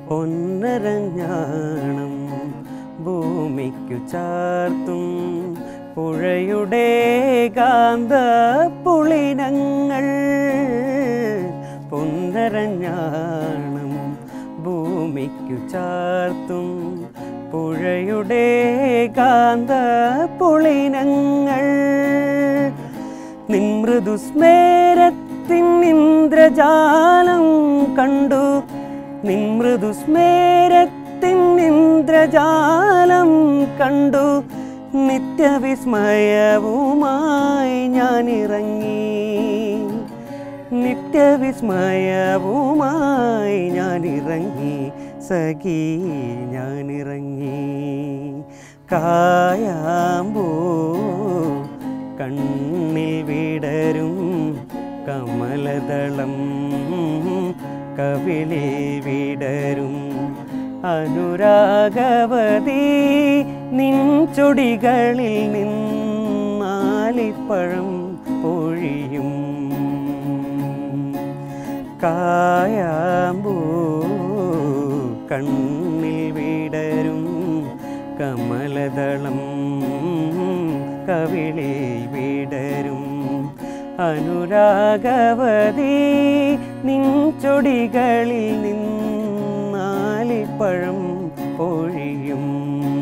പൊന്നരഞ്ഞാണം ഭൂമിക്കു ചാർത്തും പുഴയുടെ കാന്ത പുളിനങ്ങൾ പൊന്നരഞ്ഞാണം ഭൂമിക്കു ചാർത്തും പുഴയുടെ കാന്ത പുളിനങ്ങൾ നിൻ മൃദുസ്മേരത്തിൻ ഇന്ദ്രജാലം കണ്ടു നിൻ മൃദുസ്മേരത്തിൻ ഇന്ദ്രജാലം കണ്ടു നിത്യവിസ്മയവുമായി ഞാൻ ഇറങ്ങി നിത്യവിസ്മയവുമായി ഞാൻ ഇറങ്ങി സഖി ഞാൻ ഇറങ്ങി കായാമ്പൂ കണ്ണിൽ വിടരും കമലദളം കവിളിൽ വിടരും അനുരാഗവതി നിൻ ചൊടികളിൽ നിന്നാലിപ്പഴം പൊഴിയും കായാമ്പൂ കണ്ണിൽ വിടരും കമലദളം കവിളിൽ വിടരും അനുരാഗവതി നിൻ ചൊടികളിൽ നിന്നാലിപ്പഴം പൊഴിയും